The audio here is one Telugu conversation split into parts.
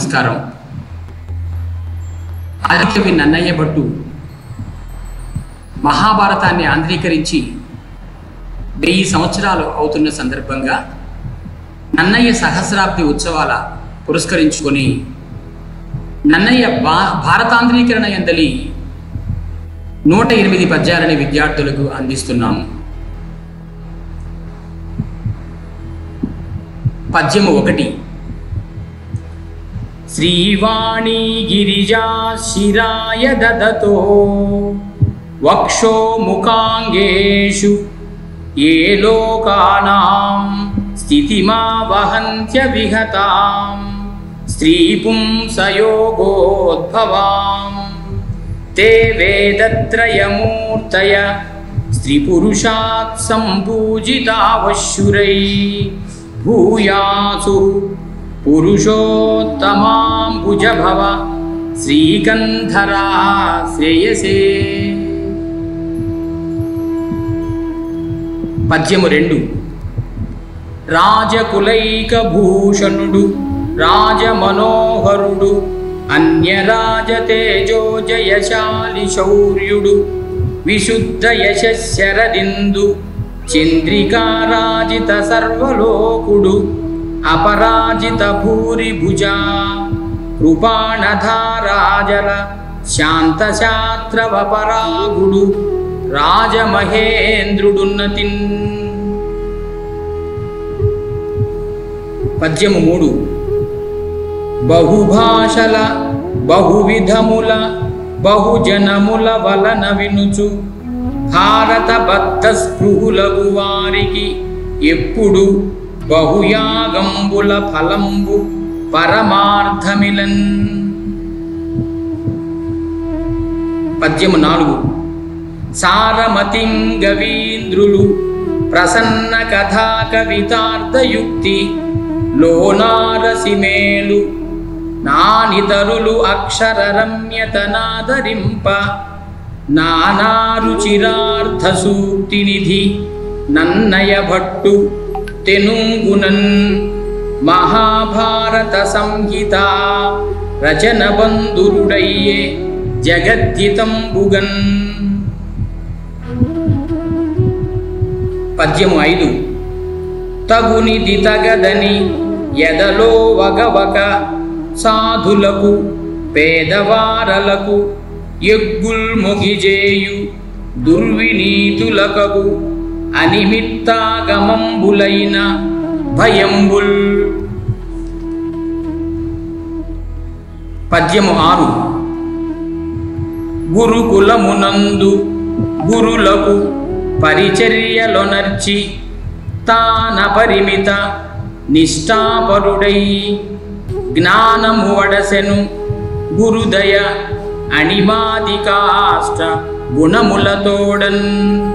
నమస్కారం ఆదికవి నన్నయ్య భట్టు మహాభారతాన్ని ఆంధ్రీకరించి వెయ్యి సంవత్సరాలు అవుతున్న సందర్భంగా నన్నయ్య సహస్రాబ్ది ఉత్సవాల పురస్కరించుకొని నన్నయ్య భా భారతాంధ్రీకరణ ఎందలి నూట ఎనిమిది పద్యాలని విద్యార్థులకు అందిస్తున్నాము పద్యము ఒకటి శ్రీవాణీ గిరిజా శిరాయ దదతో వక్షో ముఖాంగేషు ఏ లోకానాం స్థితిమా వహంత్య విహతాం స్త్రీ పుంసయోగోద్భవాం తే వేదత్రయమూర్తయ స్త్రీపురుషాత్ సంపూజితావశురై భూయాసు పురుషోత్తమాంబుజభవ శ్రీకంధరా శ్రేయసే పద్యము రెండు రాజకులైక భూషణుడు రాజమనోహరుడు అన్యరాజ తేజో జయశాలి శౌర్యుడు విశుద్ధ యశరదిందు చంద్రికారాజిత సర్వలోకుడు అపరాజిత భూరి భుజా కృపాణధారాజల శాంతశాస్త్రవపరాగుడు రాజమహేంద్రుడున్నతిన్ పద్యము మూడు బహుభాషల బహువిధముల బహుజనముల వలన వినుచు భారత బద్ధ స్పృహులగు వారికి ఎప్పుడు బహుయాగంబుల ఫలంబు పరమార్థమిలన్ పద్యము నాలుగు సారమతిం గవీంద్రులు ప్రసన్న కథా కవితార్థయుక్తి లోనారసిమేలు నానితరులు అక్షర రమ్యతనాదరింప నానారుచిరార్థ సూక్తి నిధి నన్నయ భట్టు తెనుంగునన్ మహాభారత సంహిత రచన బంధురుడయ్యే జగద్దితంబుగన్ పద్యము ఐదు తగునిది తగదని ఎదలో వగవక సాధులకు పేదవారలకు ఎగ్గుల్ మొగిజేయు దుర్వినీతులకగు అనిమిత్తాగమంబులైన భయంబుల్ పద్యము ఆరు గురుకులమునందు గురులకు పరిచర్యలొనర్చి తాన పరిమిత నిష్ఠాపరుడై జ్ఞానము వడసెను గురుదయ అణిమాదికాష్ట గుణములతోడన్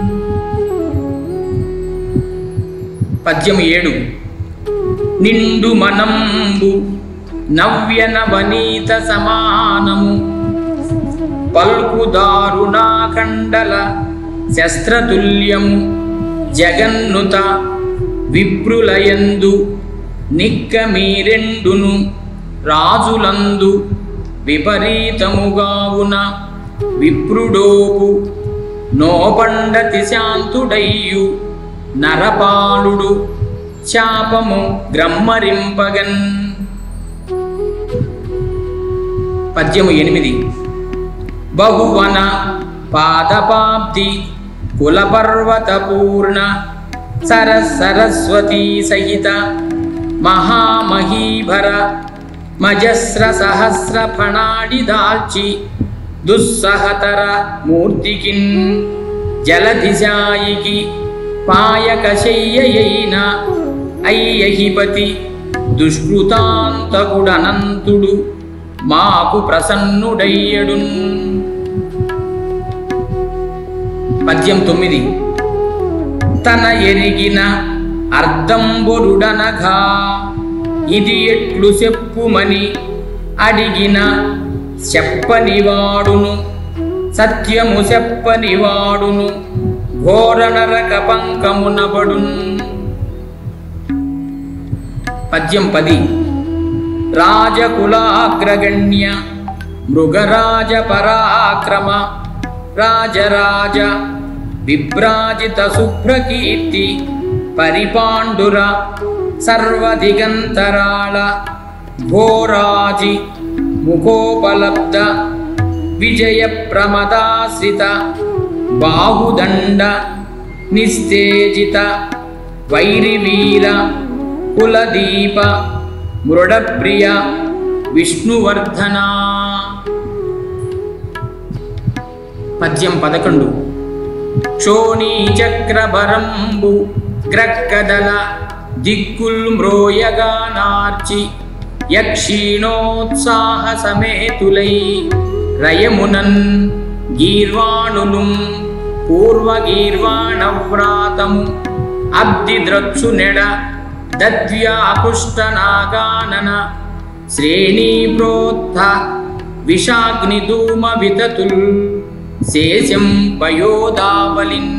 పద్యము ఏడు నిండు మనంబు నవ్య నవనీత సమానము పల్కుదారుణాఖండల శస్త్రతుల్యము జగన్నుత విప్రులయందు నిక్కమీరెండును రాజులందు విపరీతముగావున విప్రుడోపు నోపండతి శాంతుడయ్యు నరపాలుడు శాపము గ్రమ్మరింపగన్ పద్యము ఎనిమిది బహువన పాదపాబ్ది కులపర్వత పూర్ణ సర సరస్వతీ సహిత మహామహీభర మజస్ర సహస్ర ఫణాడి దాల్చి దుస్సహతర మూర్తికిన్ జలధిశాయికి పాయకశయ్యయైన అయ్యహిపతి దుష్కృతాంతకుడనంతుడు మాకు ప్రసన్నుడయ్యడున్ పద్యం తొమ్మిది తన ఎరిగిన అర్ధంబొరుడనగా ఇది ఎట్లు చెప్పుమని అడిగిన చెప్పనివాడును సత్యము చెప్పనివాడును ఘోర నరక పంకమునబడున్ పద్యం పది రాజకులాగ్రగణ్య మృగరాజ పరాక్రమ రాజరాజ విభ్రాజిత శుభ్రకీర్తి పరిపాండుర సర్వదిగంతరాళ ఘోరాజి ముఖోపలబ్ధ విజయ ప్రమదాశ్రిత బాహుదండ నిస్తేజిత వైరివీర కులదీప మృడప్రియ విష్ణువర్ధన పద్యం పదకొండు క్షోణీ చక్రభరంబు గ్రక్కదల దిక్కుల్ మ్రోయగానార్చి యక్షీణోత్సాహ సమేతులై రయమునన్ గీర్వాణులుం పూర్వగీర్వాణవ్రాతము అబ్దిద్రత్సు నెడ దద్వ్యాపుష్టనాగానన శ్రేణీ ప్రోత్థ విషాగ్నిధూమ వితతుల్ శేషం పయోదావలిన్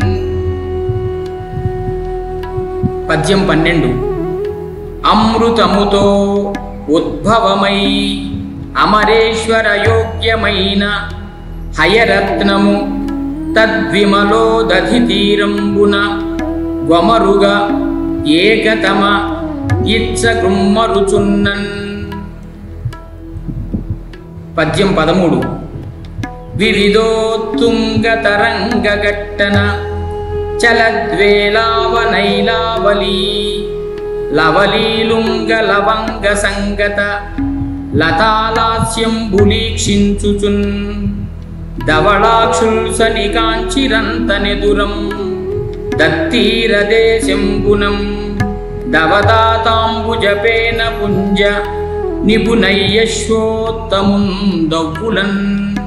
పద్యం పన్నెండు అమృతముతో ఉద్భవమై అమరేశ్వర యోగ్యమైన హయరత్నము తద్విమలోదధి తీరంబున గ్వమరుగా ఏకతమ ఇచ్చ గుమ్మరుచున్నన్ పద్యం పదమూడు వివిధోత్తుంగతరంగగట్టన చలద్వేలావనైలావలీ లవలీలుంగ లవంగ సంగత లతాలాస్యంబులీక్షించుచున్ ధవళాక్షుల్సని కాంచిరంతనెదురం దత్తీరదేశంబునం దవదాతాంబుజపేన పుంజ నిపుణయ్యశ్వోత్తముం దవ్వులన్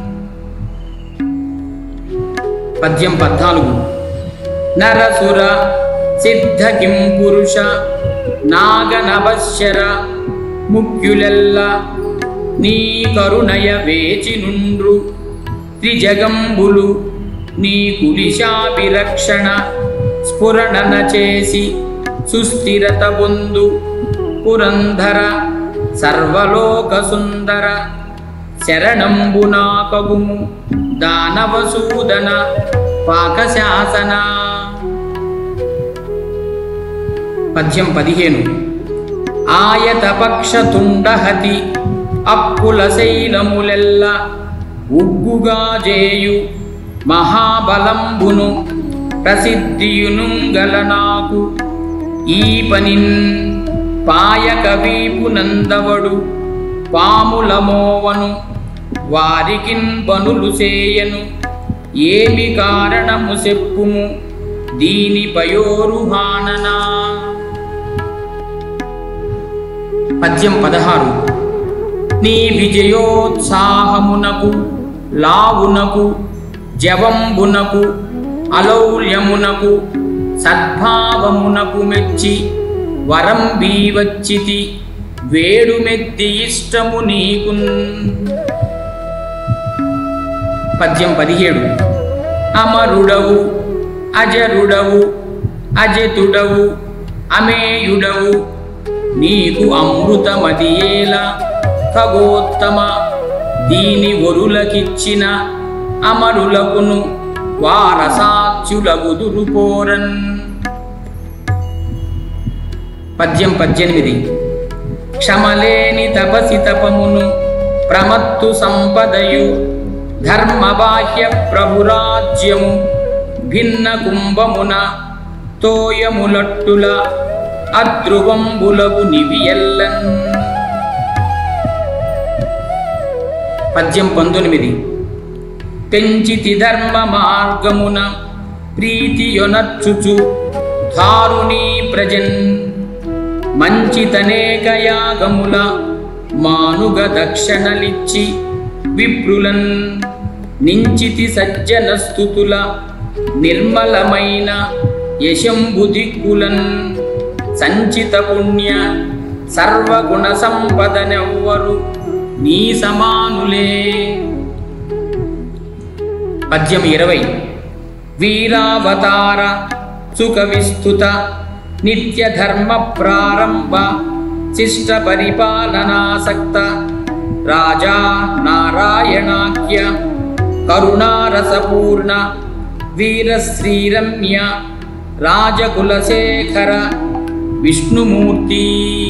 పద్యం పద్నాలుగు నరసుర సిద్ధ కిం పురుష నాగనభశ్చర ముఖ్యులెల్ల నీ కరుణయ వేచి నుండ్రు త్రిజగంబులు నీ కులిశాభిరక్షణ స్ఫురణన చేసి సుస్థిరత పొందు పురంధర సర్వలోక సుందర శరణంబు నాకగుము దానవసూదన పాకశాసన పద్యం పదిహేను ఆయత పక్షతుండహతి అప్పుల శైలములెల్ల ఉగ్గుగా జేయు మహాబలంబును ప్రసిద్ధియునుంగల నాకు ఈ పనిన్ పాయక వీపునందవడు పాముల మోవను వారికిన్ పనులు చేయను ఏమి కారణము చెప్పుము దీని పయోరుహాననా పద్యం పదహారు నీ విజయోత్సాహమునకు లావునకు జవంబునకు అలౌల్యమునకు సద్భావమునకు మెచ్చి వరం బీవచ్చితి వేడుమెద్ది ఇష్టము నీకున్ పద్యం పదిహేడు అమరుడవు అజరుడవు అజతుడవు అమేయుడవు నీకు అమృతమదియేల ఖగోత్తమ దీని ఒరులకిచ్చిన అమరులకును వారసాచ్యులగుదురు పోరన్ పద్యం పద్దెనిమిది క్షమలేని తపసి తపమును ప్రమత్తు సంపదయు ధర్మబాహ్య ప్రభురాజ్యము భిన్న కుంభమున తోయములట్టుల అద్రువంబులగు నివియల్లన్ పద్యం పంతొమ్మిది పెంచితి ధర్మ మార్గమున ప్రీతియొనర్చుచు ధారుణీ ప్రజన్ మంచితనేక యాగముల మానుగ దక్షిణలిచ్చి విప్రులన్ నించితి సజ్జన స్థుతుల నిర్మలమైన యశంబు దిక్కులన్ సంచిత పుణ్య సర్వగుణ సంపదనెవ్వరు నీ సమానులే పద్యం ఇరవై వీరావతార సుఖ విస్తుత నిత్య ధర్మ ప్రారంభ శిష్ట పరిపాలనాసక్త రాజా నారాయణాఖ్య కరుణారసపూర్ణ వీరశ్రీరమ్య రాజకులశేఖర విష్ణుమూర్తి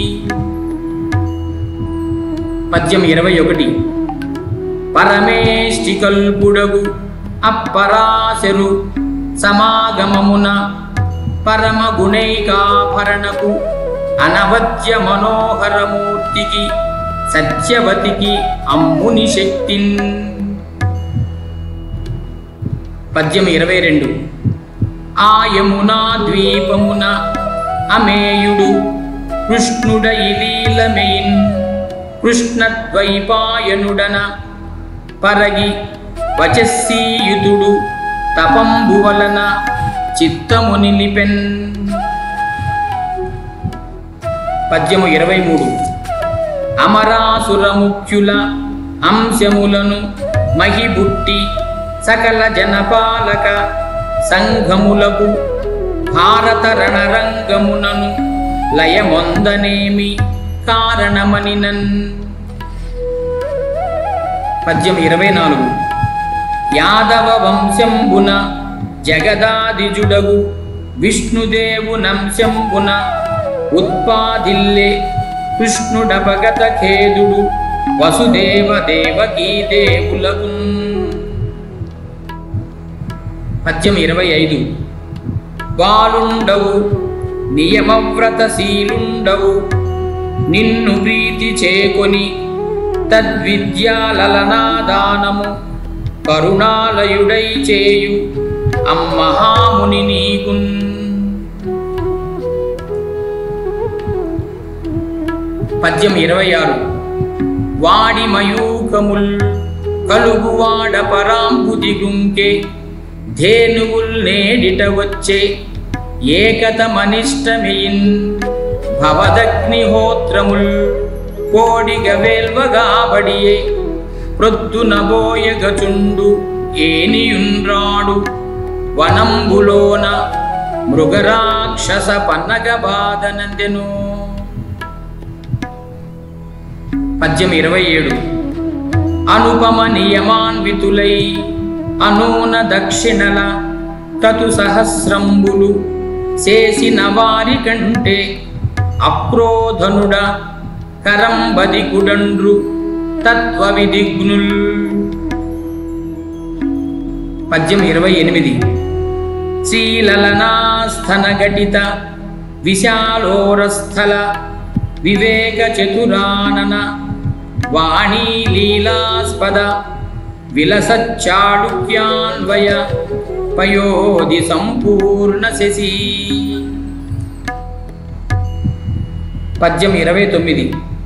పద్యం ఇరవై ఒకటి పరమేష్టికల్పుడగు అప్పరాశరు సమాగమమున పరమ గుణైకాభరణకు అనవద్య మనోహరమూర్తికి సత్యవతికి అమ్ముని శక్తిన్ పద్యం ఇరవై రెండు ఆ యమునా ద్వీపమున అమేయుడు కృష్ణుడ ఇలీలమెయిన్ కృష్ణద్వైపాయనుడన పరగి వచస్సీయుతుడు తపంబు వలన చిత్తము నిలిపెన్ పద్యము ఇరవై మూడు అమరాసుర ముఖ్యుల అంశములను మహిబుట్టి సకల జనపాలక సంఘములకు భారత రణరంగమునను లయమొందనేమి కారణమనినన్ పద్యం ఇరవై నాలుగు యాదవ వంశంబున జగదాదిజుడగు విష్ణుదేవునంశంబున ఉత్పాదిల్లే కృష్ణుడపగత ఖేదుడు వసుదేవ దేవకీ దేవులకు పద్యం ఇరవై ఐదు బాలుండవు నియమవ్రతశీలుండవు నిన్ను ప్రీతి చేకొని తద్విద్యాలలనాదానము కరుణాలయుడై చేయు అమ్మహాముని నీకున్ పద్యం ఇరవై ఆరు వాడి మయూకముల్ కలుగువాడ పరాంబుది గుంకే ధేనువుల్ నేడిట వచ్చే ఏకతమనిష్టమియిన్ భవదగ్నిహోత్రముల్ కోడిగ వేల్వగాబడియే ప్రొద్దునబోయగచుండు ఏనియున్రాడు వనంబులోన మృగరాక్షస పన్నగ బాధనందెను పద్యం ఇరవై ఏడు అనుపమ నియమాన్వితులై అనూన దక్షిణల తతు సహస్రంబులు చేసిన వారి కంటే అక్రోధనుడ కరంబది కుడండ్రు తత్వ విధిగ్నుల్ పద్యం ఇరవై ఎనిమిది శ్రీలలనాస్థన ఘటిత విశాలోరస్థల వివేక చతురానన వాణీ లీలాస్పద విలసచ్చాళుక్యాన్వయ పయోధి సంపూర్ణ శశి పద్యం ఇరవై తొమ్మిది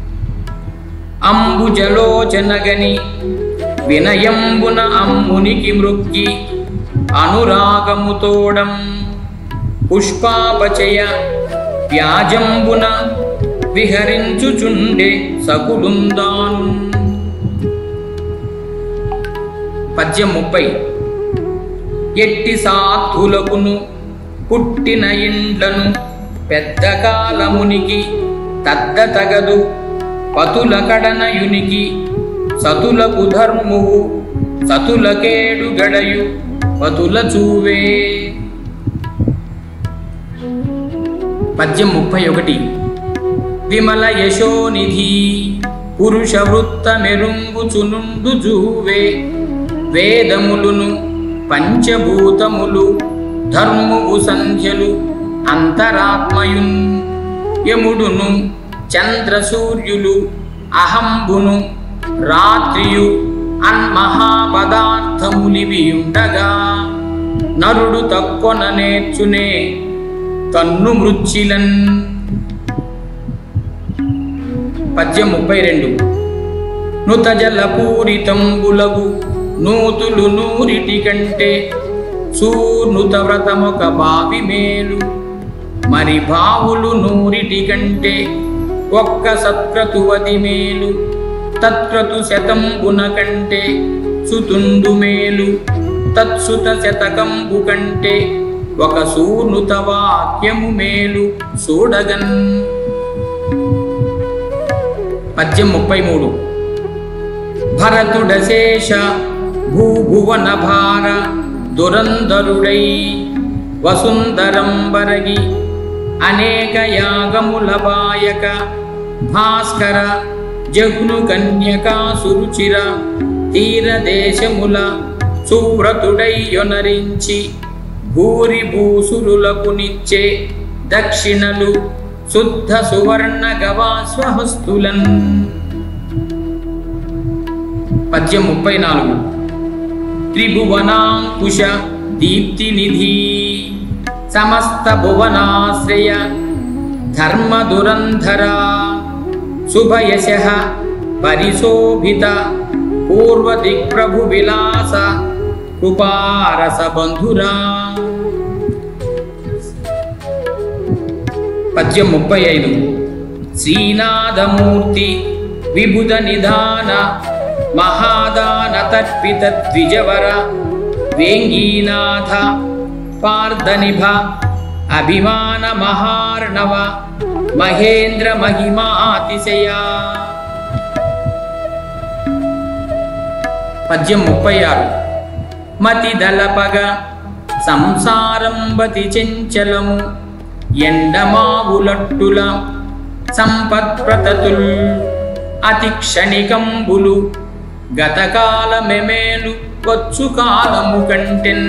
అంబుజలోచనగని వినయంబున అమ్మునికి మృక్కి అనురాగముతోడం పుష్పాపచయ వ్యాజంబున విహరించుచుండే సకులుందాను పద్యం ముప్పై ఎట్టి సాధులకును పుట్టిన ఇండ్లను పెద్ద కాలమునికి తద్ద తగదు పతుల కడనయునికి సతులకు ధర్మువు సతులకేడు గడయు పతుల చూవే పద్యం ముప్పై ఒకటి విమల యశోనిధి పురుష వృత్త మెరుంగుచునుండు జూవే వేదములును పంచభూతములు ధర్మువు సంధ్యలు అంతరాత్మయున్ యముడును చంద్రసూర్యులు అహంబును రాత్రియు అన్మహాపదార్థములివియుండగా నరుడు తక్కొన నేర్చునే కన్ను మృచ్చిలన్ పద్యం ముప్పై రెండు నుతజల పూరితంబులగు నూతులు నూరిటి కంటే సూర్నుత వ్రతమొక బావి మేలు మరి బావులు నూరిటి కంటే ఒక్క సత్క్రతువది మేలు తత్క్రతు శతంబున కంటే సుతుండు మేలు తత్సుత శతకంబు కంటే ఒక సూర్నుత వాక్యము మేలు చూడగన్ పద్యం ముప్పై మూడు భరతుడశేష భూభువన భార దురంధరుడై వసుందరం బరగి అనేక యాగముల బాయక భాస్కర జగ్ను కన్యకా సురుచిర తీరదేశముల సువ్రతుడై యొనరించి భూరి భూసురులకు నిచ్చే దక్షిణలు శుద్ధ సువర్ణ గవాస్వహస్తులన్ పద్యం ముప్పై నాలుగు త్రిభువనాంకుశ దీప్తి నిధి సమస్త భువనాశ్రయ ధర్మ దురంధర శుభయశ పరిశోభిత పూర్వ దిక్ప్రభు విలాస కృపారస బంధురా పద్యం ముప్పై ఐదు శ్రీనాథమూర్తి విభుద నిధాన మహాదాన తర్పిత ద్విజవర వేంగీనాథ పార్ధనిభ అభిమాన మహార్ణవ మహేంద్ర మహిమాతిశయా పద్యం ముప్పై ఆరు మతి దళపగ సంసారంబతి చెంచలము ఎండమావులట్టుల సంపత్ప్రతతుల్ అతి క్షణికంబులు గతకాలమెమేలు వచ్చు కాలము కంటెన్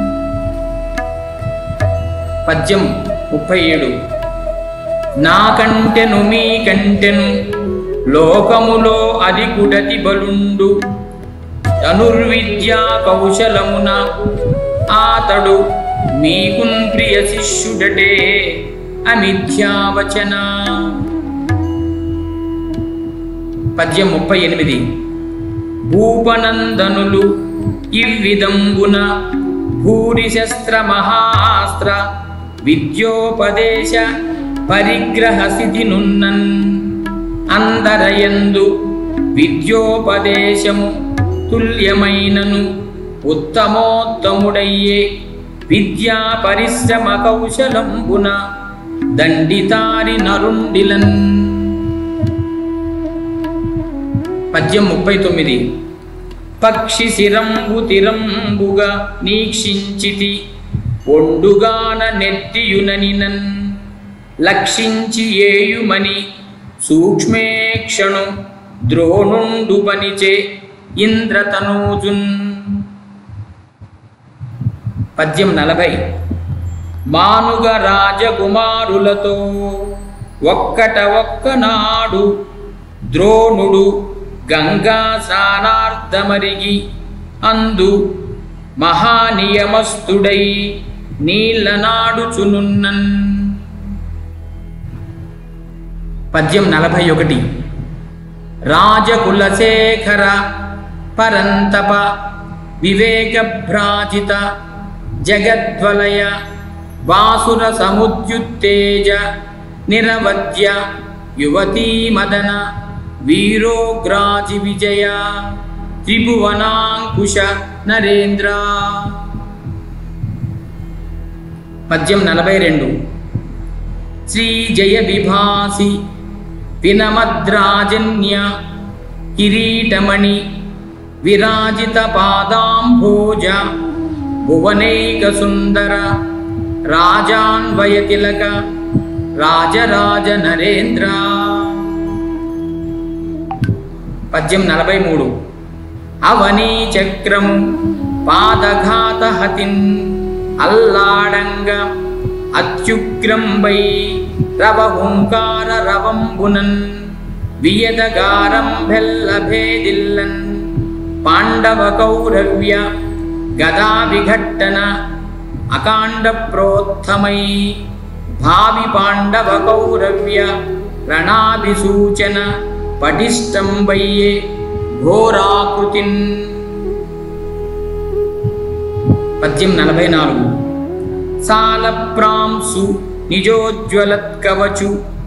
పద్యం ముప్పై ఏడు నాకంటెను మీ కంటెను లోకములో అధికుడతి బలుండు ధనుర్విద్యా కౌశలమున ఆతడు మీకున్ ప్రియ శిష్యుడటే అమిథ్యావచన పద్యం ముప్పై ఎనిమిది భూపనందనులు ఇవ్విదంబున భూరి శస్త్ర మహాస్త్ర విద్యోపదేశ పరిగ్రహ సిధినున్నన్ అందరయందు విద్యోపదేశము తుల్యమైనను ఉత్తమోత్తముడయ్యే విద్యా పరిశ్రమ కౌశలంబున దండితారి నరుండిలన్ పద్యం ముప్పై తొమ్మిది పక్షి శిరంబు తిరంబుగా నీక్షించితి ఒండుగాన నెత్తియుననినన్ లక్షించి ఏయుమని సూక్ష్మేక్షణు ద్రోణుండు పనిచే ఇంద్రతనూజున్ పద్యం నలభై మానుగ రాజకుమారులతో ఒక్కట ఒక్కనాడు ద్రోణుడు గంగా సానార్ధమరిగి అందు మహానియమస్తుడై నీళ్ళనాడుచునున్నన్ పద్యం నలభై ఒకటి రాజకులశేఖర పరంతప వివేకభ్రాజిత జగద్వలయ వాసుర సముద్యుత్తేజ నిరవద్య యువతీ మదన వీరోగ్రాజి విజయ త్రిభువనాంకుశ నరేంద్ర పద్యం నలభై రెండు శ్రీ జయ విభాసి వినమద్రాజన్య కిరీటమణి విరాజిత పాదాంభోజ భువనైక సుందర రాజాన్వయతిలక రాజరాజ నరేంద్ర పద్యం నలభై మూడు అవనీ చక్రము పాదఘాత హతిన్ అల్లాడంగ అత్యుగ్రంబై రవహుంకార రవంబునన్ వియదగారం భెల్లభేదిల్లన్ పాండవ కౌరవ్య గదా విఘట్టన అకాండ ప్రోత్తమై భావి పాండవ కౌరవ్య రణాభిసూచన పటిష్టం వయ్యే ఘోరాకృతిన్ పద్యం నలభై నాలుగు సాలప్రాంసు నిజోజ్వలత్కవచు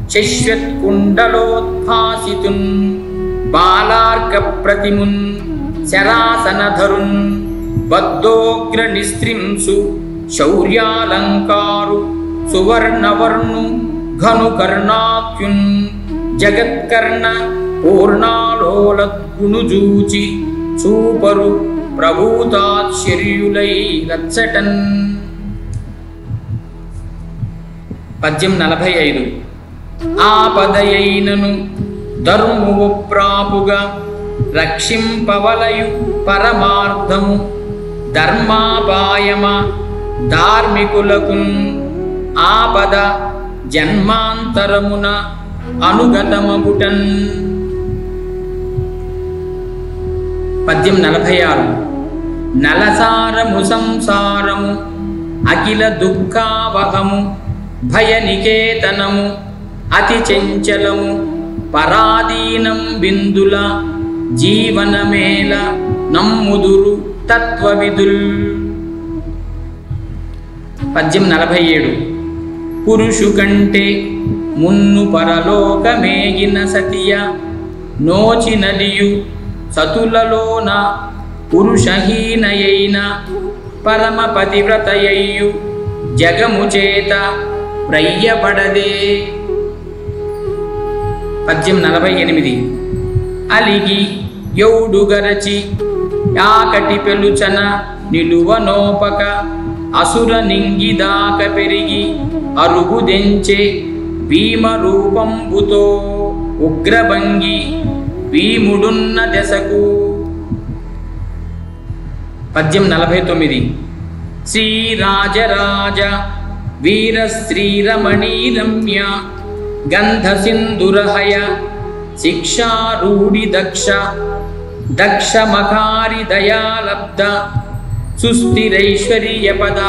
శశ్వత్కుండలోద్భాసితున్ బాలార్క ప్రతిమున్ శరాసనధరున్ బద్ధోగ్ర నిస్త్రింసు శౌర్యాలంకారు సువర్ణవర్ణు ఘను కర్ణాక్యున్ జగత్కర్ణ పూర్ణాలోలద్గుణుజూచి చూపరు ప్రభూతాశ్చర్యులై రచ్చటన్ పద్యం నలభై ఐదు ఆపదయైనను ధర్మువు ప్రాపుగా రక్షింపవలయు పరమార్థము ధర్మాపాయమ ధార్మికులకున్ ఆపద జన్మాంతరమున అనుగతమగుటన్ పద్యం నలభై ఆరు నలసారము సంసారము అఖిల దుఃఖావహము భయనికేతనము అతి చెంచలము పరాధీనం బిందుల జీవనమేల నమ్ముదురు తత్వవిదుల్ పద్యం నలభై ఏడు పురుషు కంటే మున్ను పరలోకమేగిన సతియ నోచినదియు సతులలోన పురుషహీనయైన పరమ పతివ్రతయయ్యు జగము చేత ప్రయ్యపడదే పద్యం నలభై ఎనిమిది అలిగి యౌడుగరచి యాకటి పెలుచన నిలువనోపక అసుర నింగిదాక పెరిగి అరుగుదెంచే భీమ రూపంబుతో ఉగ్రభంగి భీముడున్న దశకు పద్యం నలభై తొమ్మిది శ్రీరాజరాజ వీర శ్రీరమణీ రమ్య గంధ సింధురహయ శిక్షారూఢి దక్ష దక్ష మకారి దయాలబ్ధ సుస్థిరైశ్వర్యపదా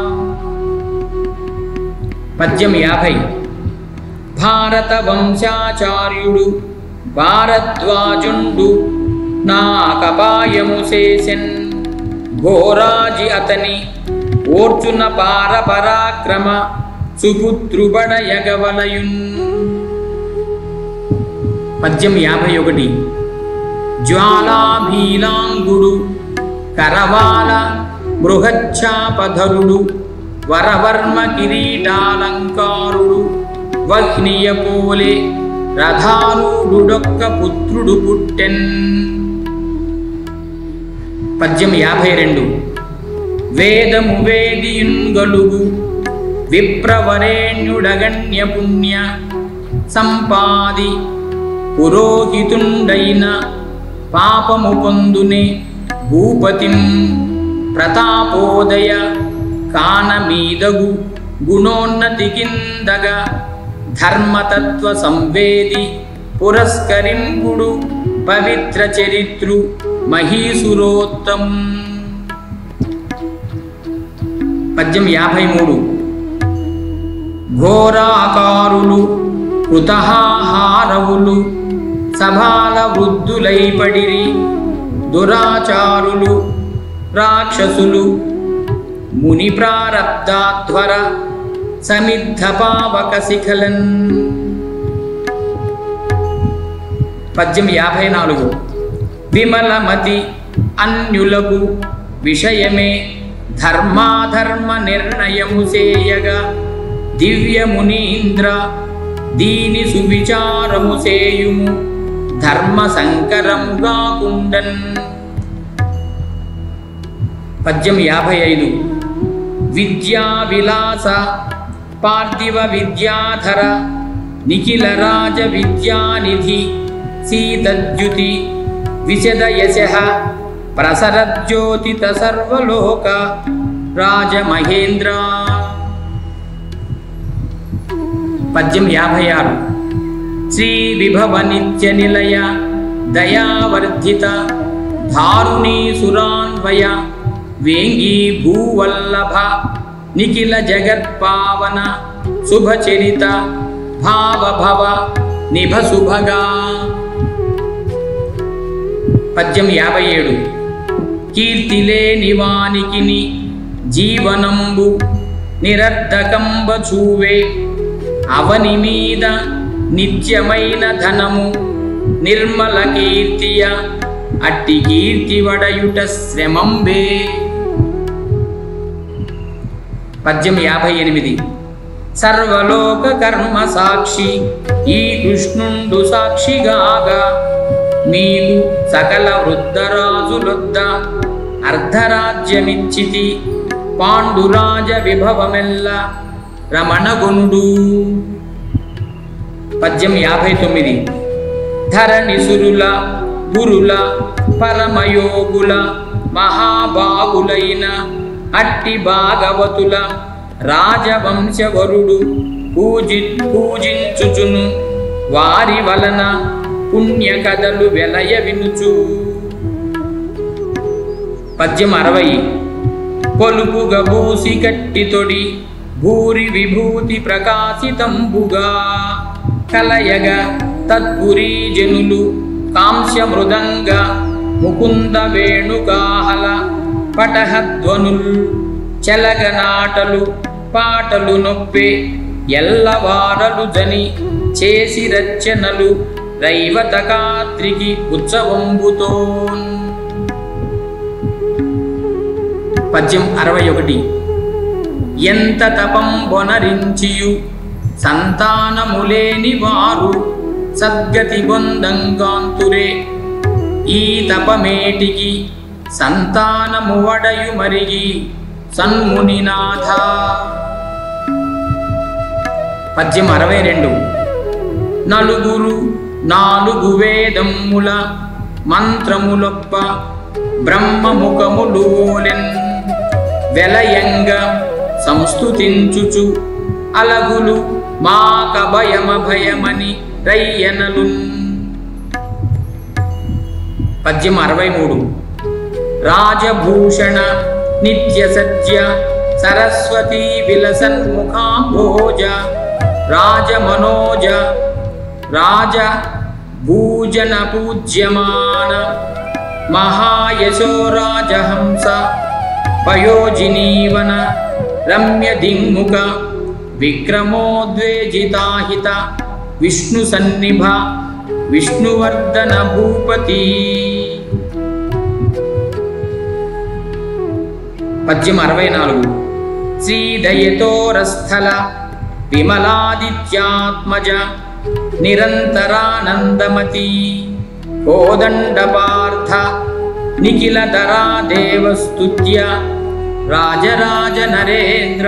పద్యం యాభై భారత వంశాచార్యుడు భారద్వాజుండు నా కపాయము చేసెన్ ఘోరాజి అతని ఓర్చున పార పరాక్రమ సుపుత్రుబడయగవలయున్ పద్యం యాభై ఒకటి జ్వాలాభీలాంగుడు కరవాల బృహచ్ఛాపధరుడు వరవర్మ కిరీటాలంకారుడు వహ్నియ పోలే రథారూఢుడొక్క పుత్రుడు పుట్టెన్ పద్యం యాభై రెండు వేదము వేదియుంగలుగు విప్రవరేణ్యుడగణ్య పుణ్య సంపాది పురోహితుండైన పాపము పొందునే భూపతిం ప్రతాపోదయ కానమీదగు గుణోన్నతి కిందగా ధర్మతత్వ సంవేది పురస్కరింపుడు పవిత్ర చరిత్రు మహీసురోత్తం పద్యం యాభై మూడు ఘోరాకారులు కృతహారవులు సభాల వృద్ధులైపడిరి దురాచారులు రాక్షసులు ముని ప్రారబ్ధాధ్వర సమిద్ధ పావక శిఖలన్ పద్యం యాభై నాలుగు విమలమతి అన్యులకు విషయమే ధర్మాధర్మ నిర్ణయము చేయగా దివ్యమునీంద్ర దీని సువిచారము చేయుము ధర్మ సంకరముగా కుండన్ పద్యం యాభై ఐదు విద్యా విలాస పార్థివ విద్యాధర నిఖిల రాజ విద్యానిధి సీతద్యుతి విశద యశ ప్రసరజ్యోతిత సర్వలోక రాజమహేంద్ర పద్యం యాభై ఆరు శ్రీ విభవ నిత్య నిలయ దయావర్ధిత ధారుణీ సురాన్వయ వేంగీ భూవల్లభ నిఖిల జగత్పావన శుభచరిత భావభవ నిభ శుభగా పద్యం యాభై ఏడు కీర్తిలేని వానికిని జీవనంబు నిరర్ధకంబ చూవే అవని మీద నిత్యమైన ధనము నిర్మల కీర్తియ అట్టి కీర్తి వడయుట శ్రమంబే పద్యం యాభై ఎనిమిది సర్వలోక కర్మ సాక్షి ఈ కృష్ణుండు సాక్షిగాగా మీకు సకల వృద్ధరాజులొద్ద అర్ధరాజ్యమిచ్చితి పాండురాజ విభవమెల్ల రమణగుండు పద్యం యాభై తొమ్మిది ధరణిసురుల గురుల పరమయోగుల మహాబాగులైన అట్టి భాగవతుల రాజవంశవరుడు పూజి పూజించుచును వారి వలన పుణ్య కథలు వెలయ వినుచు పద్యం అరవై పొలుపుగ బూసి కట్టి తొడి భూరి విభూతి ప్రకాశితంబుగా కలయగ తత్పురీ జనులు కాంస్య మృదంగ ముకుంద వేణుకాహల పటహధ్వనుల్ చెలగనాటలు పాటలు నొప్పే ఎల్లవారలు జని చేసి రచనలు రైవతకాత్రికి ఉత్సవంబుతోన్ పద్యం అరవై ఒకటి ఎంత తపం బొనరించియు సంతానములేని వారు సద్గతి బొందంగాంతురే ఈ తపమేటికి సంతానము వడయు మరిగి సన్మునినాథ పద్యం అరవై రెండు నలుగురు నాలుగు వేదముల మంత్రములొప్ప బ్రహ్మముఖములు ఓలెన్ వెలయంగ సంస్థుతించుచు అలగులు మాక భయమ భయమని రయ్యనలు పద్యం అరవై మూడు రాజభూషణ నిత్య సత్య సరస్వతీ విలసన్ముఖాంభోజ రాజమనోజ రాజ భూజన పూజ్యమాన మహాయశో రాజహంస పయోజినీవన రమ్య దింముఖ విక్రమోద్వేజితాహిత విష్ణు సన్నిభ విష్ణువర్ధన భూపతి పద్యం అరవై నాలుగు శ్రీదయతోరస్థల విమలాదిత్యాత్మజ నిరంతరానందమతి కోదండపార్థ నిఖిలధరా దేవస్తుత్య రాజరాజ నరేంద్ర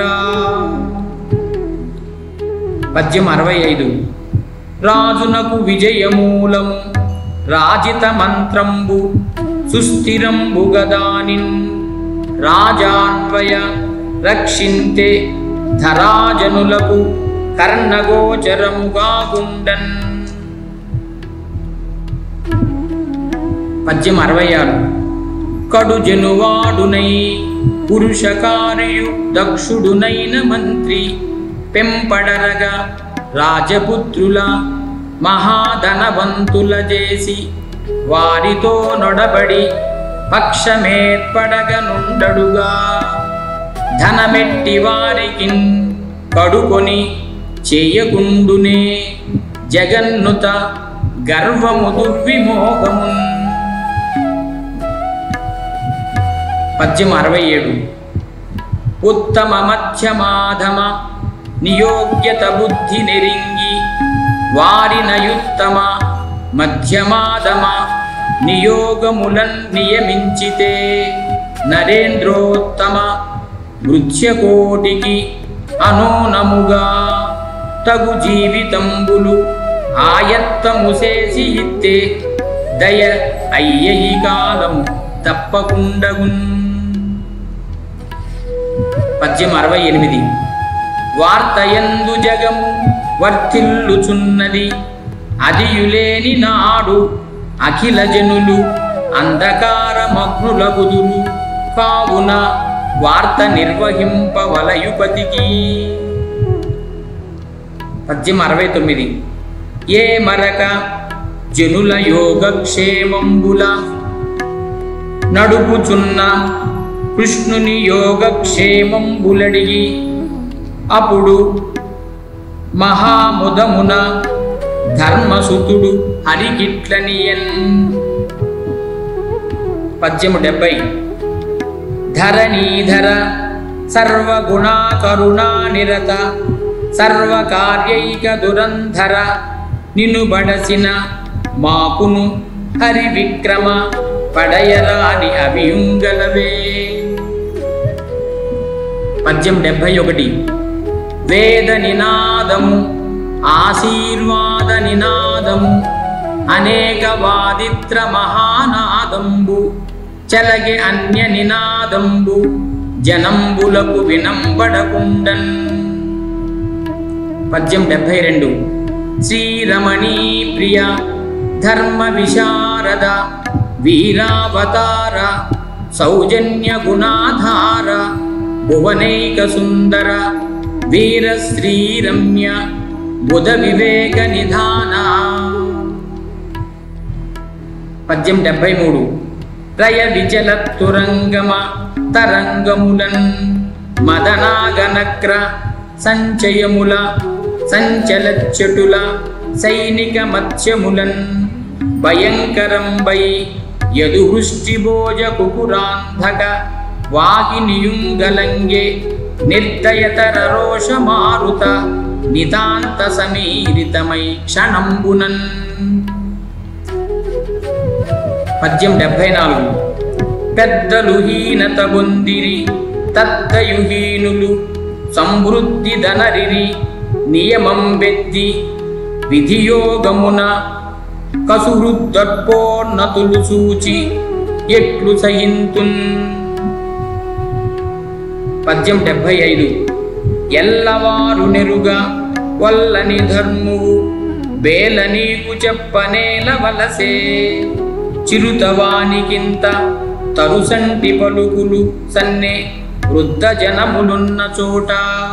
పద్యం అరవై ఐదు రాజునకు విజయమూలము రాజిత మంత్రంబు సుస్థిరంబు గదానిన్ రాజాన్వయ రక్షింతే ధరాజనులకు కర్ణగోచరముగా గుండన్ పద్యం అరవై ఆరు కడు జనువాడునై పురుషకార్యు దక్షుడునైన మంత్రి పెంపడరగా రాజపుత్రుల మహాధనవంతుల చేసి వారితో నొడబడి పక్షమేర్పడగనుండడుగా ధనమెట్టి వారికి కడుకొని చేయగుండునే జగన్నుత గర్వము దుర్విమోహము పద్యం అరవై ఏడు ఉత్తమ మధ్యమాధమ నియోగ్యత బుద్ధి నెరింగి వారినయుత్తమ మధ్యమాధమ నియోగములన్ నియమించితే నరేంద్రోత్తమ మృత్యకోటికి అనూనముగా తగు జీవితంబులు ఆయత్తము చేసి ఇత్తే దయ అయ్య ఈ కాలం తప్పకుండగున్ పద్యం అరవై ఎనిమిది వార్తయందు జగము వర్తిల్లుచున్నది అదియులేని నాడు అఖిల జనులు అంధకారమగ్నుల బుదులు కావున వార్త నిర్వహింపవలయుపతికి పద్యం అరవై తొమ్మిది ఏ మరక జనుల యోగక్షేమంబుల నడుపుచున్న కృష్ణుని యోగక్షేమంబులడిగి అప్పుడు మహాముదమున ధర్మసుతుడు హరికిట్లనియన్ పద్యము డెబ్బై ధరణీధర సర్వగుణాకరుణా నిరత సర్వకార్యైక దురంధర నిన్ను బడసిన మాకును హరి విక్రమ పడయరాని అభియుంగలవే పద్యం డెబ్భై ఒకటి వేద నినాదము ఆశీర్వాద నినాదము అనేక వాదిత్ర మహానాదంబు చలగే అన్య నినాదంబు జనంబులకు వినంబడకుండన్ పద్యం డెబ్భై రెండు శ్రీరమణీ ప్రియ ధర్మ విశారద వీరావతార సౌజన్య గుణాధార భువనైక సుందర వీర శ్రీరమ్య బుధ వివేక నిధాన పద్యం డెబ్బై మూడు రయ విచల తురంగమ తరంగములన్ మదనాగనక్ర సంచయముల సంచల చెటుల సైనిక మత్స్యములన్ భయంకరంబై యదుహృష్టి భోజ కుకురాంధక వాగినియుంగలంగే నిర్దయతర రోష మారుత నితాంత సమీరితమై క్షణంబునన్ పద్యం డెబ్భై నాలుగు పెద్దలు హీనత బొందిరి తద్దయుహీనులు సమృద్ధి ధనరిరి నియమం వెద్ది విధియోగమున కసురుద్దర్పోన్నతులు సూచి ఎట్లు సహింతున్ పద్యం డెబ్భై ఐదు ఎల్లవారు నెరుగా వల్లని ధర్మువు వేల నీకు చెప్పనేల వలసే చిరుతవానికింత తరుసంటి పలుకులు సన్నే వృద్ధ జనములున్న చోట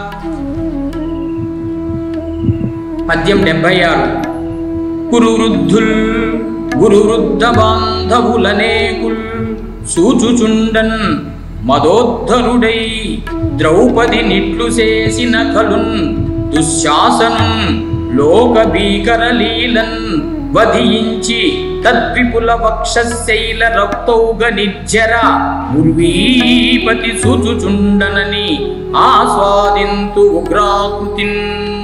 పద్యం డెబ్బై ఆరు కురు వృద్ధుల్ గురు వృద్ధ బాంధవులనేకుల్ సూచుచుండన్ మదోద్ధరుడై ద్రౌపది నిట్లు చేసిన కలున్ దుశ్శాసనం లోక భీకర లీలన్ వధించి తద్విపుల వక్షశైల రక్తౌగ నిర్జర ఉర్వీపతి సూచుచుండనని ఆస్వాదింతు ఉగ్రాకృతిన్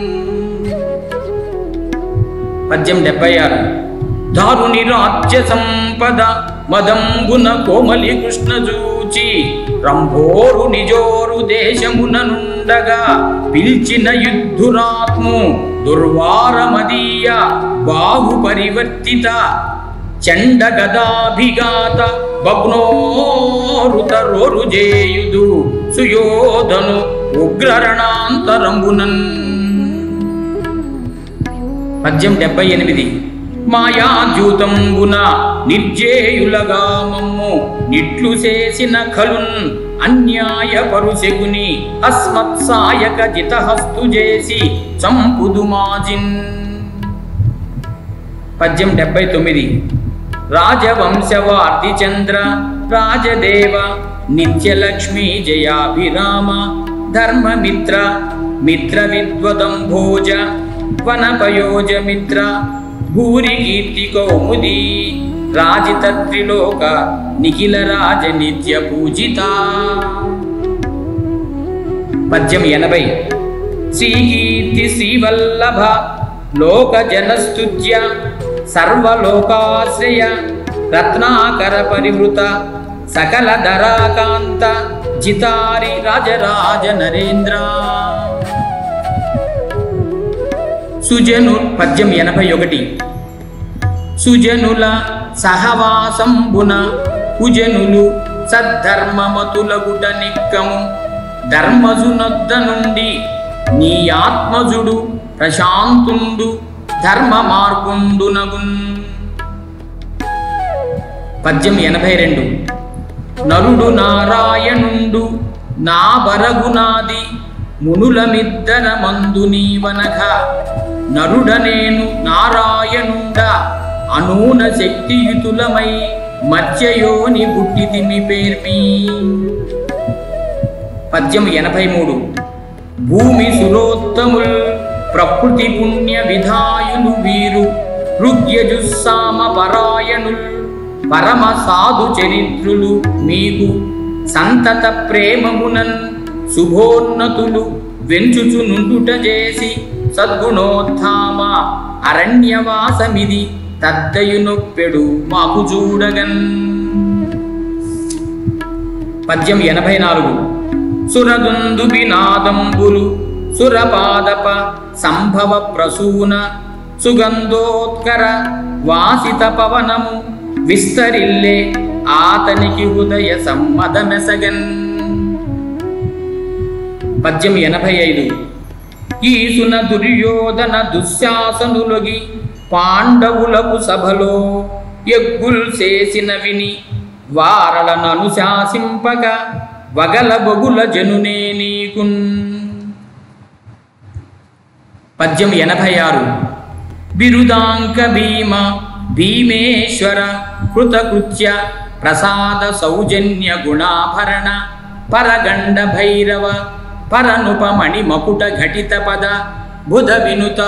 పద్యం డెబ్బై ఆరు దారుని రాజ్య సంపద మదంబున కోమలి కృష్ణ చూచి రంభోరు నిజోరు దేశమున నుండగా పిలిచిన యుద్ధురాత్ము దుర్వారమదీయ బాహు పరివర్తిత చండ గదాభిఘాత భగ్నోరుత రోరు జేయుదు సుయోధను ఉగ్రరణాంతరంబునన్ పద్యం డెబ్బై ఎనిమిది మాయాద్యూతంబున నిర్జేయులగా మమ్ము నిట్లు చేసిన ఖలున్ అన్యాయ పరుసెగుని అస్మత్సాయక జితహస్తు చేసి చంపుదు మాజిన్ పద్యం డెబ్బై తొమ్మిది రాజవంశవార్తి చంద్ర రాజదేవ నిత్యలక్ష్మీ జయాభిరామ ధర్మమిత్ర మిత్ర విద్వదంభోజ వనపయోజ మిత్ర భూరి కీర్తి కౌముది రాజిత త్రిలోక నిఖిల రాజ నిత్య పూజిత పద్యం ఎనభై శ్రీకీర్తి శ్రీవల్లభ లోక జనస్తుత్య సర్వలోకాశ్రయ రత్నాకర పరివృత సకల ధరాకాంత జితారి రాజరాజ నరేంద్ర సుజను పద్యం ఎనభై ఒకటి సుజనుల సహవాసంబున కుజనులు సద్ధర్మమతులగుట నిక్కము ధర్మజునొద్ద నుండి నీ ఆత్మజుడు ప్రశాంతుండు ధర్మ మార్పుండునగున్ పద్యం ఎనభై రెండు నరుడు నారాయణుండు నా బరగునాది మునులమిద్దర మందు నీవనఘ నరుడనేను నారాయణుండ అనూన శక్తియుతులమై మధ్యయోని బుట్టితిమి పేర్మి పద్యం ఎనభై మూడు భూమి సురోత్తముల్ ప్రకృతి పుణ్య విధాయులు వీరు ఋగ్యజుస్సామ పరాయణుల్ పరమ సాధు చరిత్రులు మీకు సంతత ప్రేమమునన్ శుభోన్నతులు వెంచుచు నుండుట చేసి సద్గుణోత్థామ అరణ్యవాసమిది తద్దయునొప్పెడు మాకు చూడగన్ పద్యం ఎనభై నాలుగు సురదుందుబి నాదంబులు సురపాదప సంభవ ప్రసూన సుగంధోత్కర వాసిత పవనము విస్తరిల్లే ఆతనికి హృదయ సమ్మదమెసగన్ పద్యం ఎనభై ఐదు ఈసున దుర్యోధన దుశ్శాసనులొగి పాండవులకు సభలో ఎగ్గుల్ చేసిన విని వారలను అనుశాసింపక వగల బొగుల జనునే నీకున్ పద్యం ఎనభై ఆరు బిరుదాంక భీమ భీమేశ్వర కృతకృత్య ప్రసాద సౌజన్య గుణాభరణ పరగండ భైరవ పరనుపమణి మకుట ఘటిత పద బుధ వినుత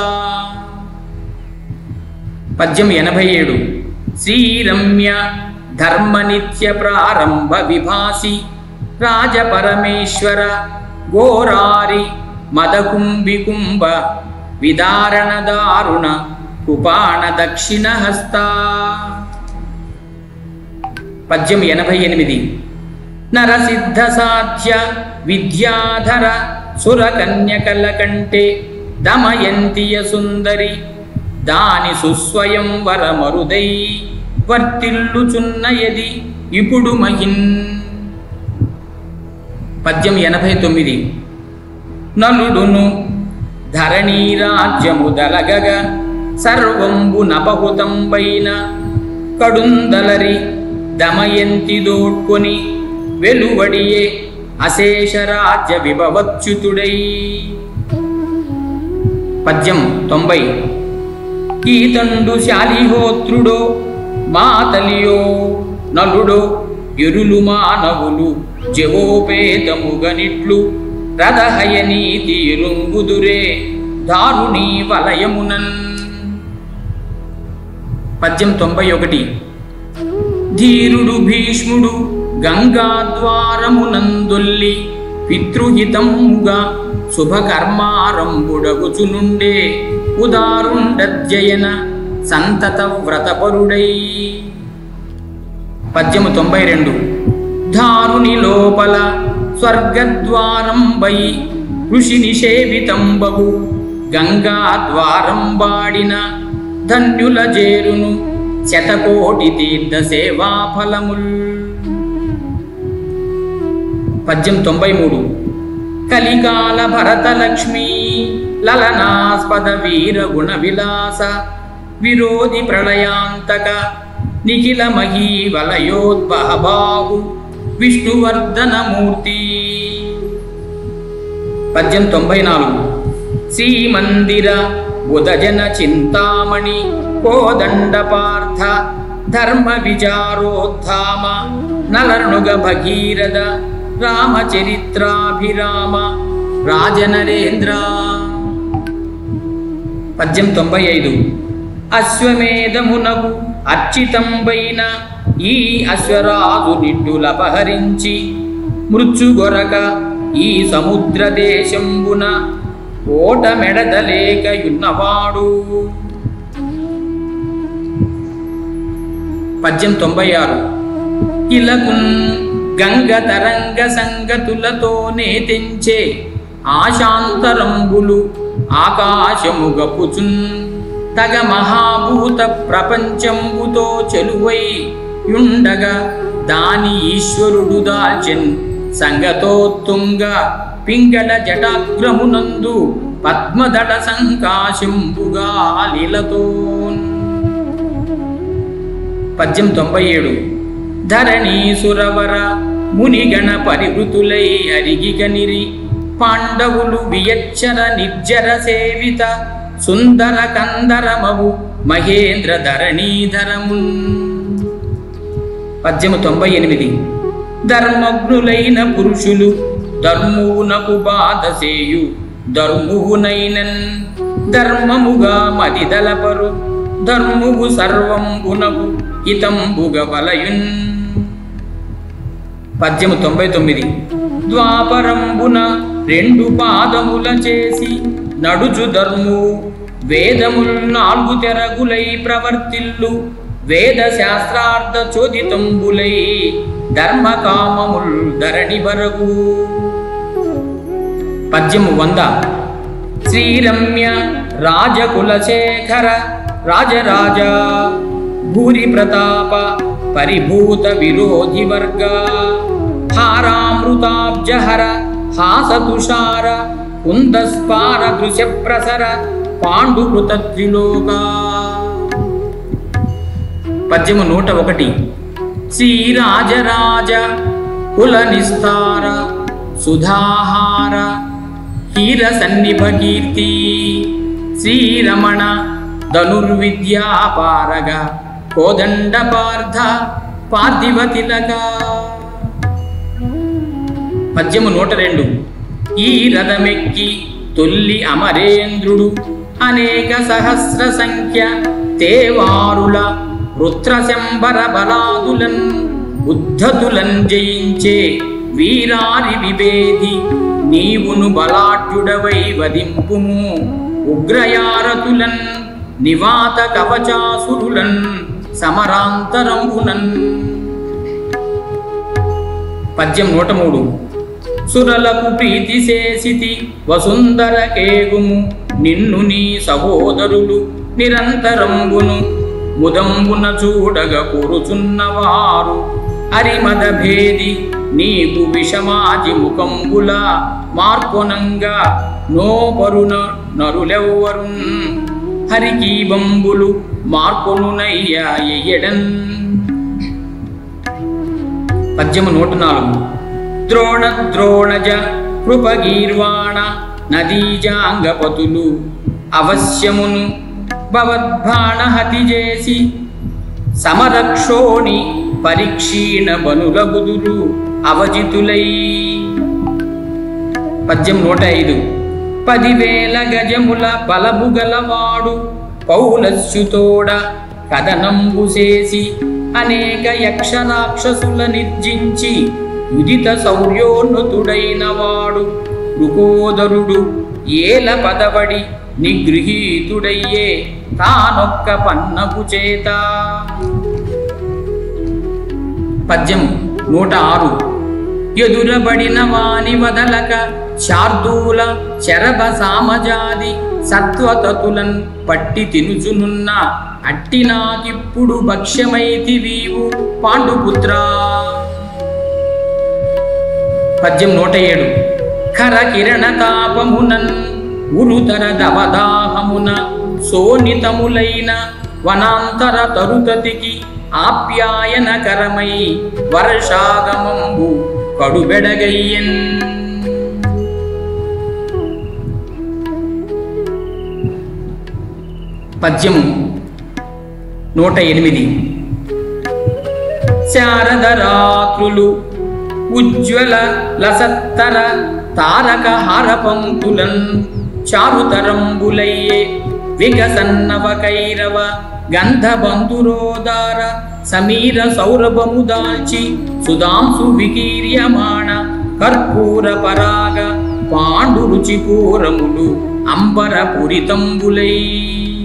పద్యం ఎనభై ఏడు శ్రీరమ్య ధర్మనిత్య ప్రారంభ విభాసి రాజపరమేశ్వర గోరారి మదకుంభికుంభ విదారణ దారుణ కుపాణ దక్షిణ హస్త పద్యం ఎనభై ఎనిమిది నరసిద్ధ సాధ్య విద్యాధర సురకన్యకల కంటే దమయంతియ సుందరి దాని సుస్వయం వరమరుదై వర్తిల్లుచున్నయది ఇప్పుడు మహిన్ పద్యం ఎనభై తొమ్మిది నలుడును ధరణీ రాజ్యము దలగగ సర్వంబు నపహుతంబైన కడుందలరి దమయంతి దోడ్కొని వెలువడియే అశేషరాజ్య విభవచ్యుతుడై పద్యం తొంభై ఈతండు శాలిహోత్రుడో మాతలియో నలుడో ఎరులు మానవులు జవోపేతముగనిట్లు రథహయనీతి ఎరుంగుదురే దారుణీ వలయమునన్ పద్యం తొంభై ఒకటి ధీరుడు భీష్ముడు గంగాద్వారమునందొల్లి పితృహితముగా శుభకర్మారంభుడగుచునుండే ఉదారుండజ్జయన సంతత వ్రతపరుడై పద్యము తొంభై రెండు ధారుని లోపల స్వర్గద్వారంబై ఋషి నిషేవితంబగు గంగా ద్వారం బాడిన ధన్యుల జేరును శతకోటి తీర్థ సేవా ఫలముల్ పద్యం తొంభై మూడు కలికాల భరత లక్ష్మీ లలనాస్పద వీర గుణ విలాస విరోధి ప్రళయాంతక నిఖిల మహీ వలయోద్భహబాహు విష్ణువర్ధనమూర్తి పద్యం తొంభై నాలుగు శ్రీమందిర బుధజన చింతామణి కోదండ పార్థ ధర్మ విచారోత్థామ నలర్ణుగ భగీరథ రామచరిత్రాభిరామ రాజనరేంద్ర పద్యం తొంభై ఐదు అశ్వమేధమునకు అర్చితంబైన ఈ అశ్వరాజు నిడ్డులపహరించి మృత్యుగొరక ఈ సముద్ర దేశంబున ఓట మెడదలేకయున్నవాడు పద్యం తొంభై ఆరు ఇలకున్ గంగ తరంగ సంగతులతోనే తెంచే ఆశాంతరంబులు ఆకాశము గపుచున్ తగ మహాభూత ప్రపంచంబుతో చెలువై యుండగా దాని ఈశ్వరుడు దాల్చెన్ సంగతోత్తుంగ పింగళ జటాగ్రమునందు పద్మదళ సంకాశంబుగా లీలతోన్ పద్యం తొంభై ఏడు ధరణీ సురవర మునిగణ పరివృతులై అరిగిగనిరి పాండవులు వియచ్చర నిర్జర సేవిత సుందర కందరమవు మహేంద్ర ధరణీధరమున్ పద్యము తొంభై ఎనిమిది ధర్మజ్ఞులైన పురుషులు ధర్మువునకు బాధసేయు ధర్మువునైనన్ ధర్మముగా మదిదలపరు ధర్మువు సర్వంబునకు హితంబుగ వలయున్ పద్యము తొంభై తొమ్మిది ద్వాపరంబున రెండు పాదముల చేసి నడుచు ధర్ము వేదముల్ నాలుగు తెరగులై ప్రవర్తిల్లు వేద శాస్త్రార్థ చోదితంబులై ధర్మకామముల్ ధరణి వరగు పద్యము వంద శ్రీరమ్య రాజకులశేఖర రాజరాజ భూరి ప్రతాప పరిభూత విరోధి వర్గ హారామృతాబ్జహర హాసతుషార కుందస్పార దృశ్య ప్రసర పాండుకృత త్రిలోకా పద్యము నూట ఒకటి శ్రీరాజరాజ కుల నిస్తార సుధాహార హీర సన్నిభ కీర్తి శ్రీరమణ ధనుర్విద్యాపారగ కోదండ పార్థ పార్థివ తిలక పద్యము నూట రెండు ఈ రథమెక్కి తొల్లి అమరేంద్రుడు అనేక సహస్ర సంఖ్య తేవారుల రుద్రశంబర బలాదులన్ ఉద్ధతులన్ జయించే వీరారి విభేది నీవును బలాఢ్యుడవై వదింపుము ఉగ్రయారతులన్ నివాత కవచాసురులన్ సమరాంతరంబునన్ పద్యం నూట మూడు సురలకు ప్రీతి చేసితి వసుందర కేగుము నిన్ను నీ సహోదరులు నిరంతరంబును ముదంబున చూడగ కూరుచున్నవారు అరిమద భేది నీకు విషమాజి ముఖంబుల మార్కొనంగా నోపరున నరులెవ్వరున్ హరికి బంబులు మార్కొనునయ్యా ఎయ్యడన్ పద్యము నూట నాలుగు ద్రోణ ద్రోణజ కృపగీర్వాణ నదీజాంగపతులు అవశ్యమును భవద్బాణహతి చేసి సమరక్షోణి పరీక్షీణ బనులగుదురు అవజితులై పద్యం నూట ఐదు పదివేల గజముల బలము గలవాడు పౌలస్యుతోడ కథనంబు చేసి అనేక యక్ష రాక్షసుల నిర్జించి ఉదిత శౌర్యోన్నతుడైన వాడు రుకోదరుడు ఏల పదవడి నిగృహీతుడయ్యే తానొక్క పన్నపు చేత పద్యం నూట ఆరు ఎదురబడిన వాని వదలక శార్దూల శరభ సామజాది సత్వతతులన్ పట్టి తినుచునున్న అట్టి నాకిప్పుడు భక్ష్యమైతి వీవు పాండుపుత్రా పద్యం నూట ఏడు ఖర కిరణ తాపమునన్ ఉరుతర దవదాహమున సోనితములైన వనాంతర తరుతతికి ఆప్యాయనకరమై వర్షాగమంబు కడుబెడగయ్యన్ పద్యము నూట ఎనిమిది శారద రాత్రులు ఉజ్వల లసత్తర తారక హార పంక్తులన్ చారుతరంబులయ్యే వికసన్నవ కైరవ గంధ బంధురోదార సమీర సౌరభము దాల్చి సుధాంసు వికీర్యమాణ కర్పూర పరాగ పాండు రుచి పూరములు అంబర పురితంబులై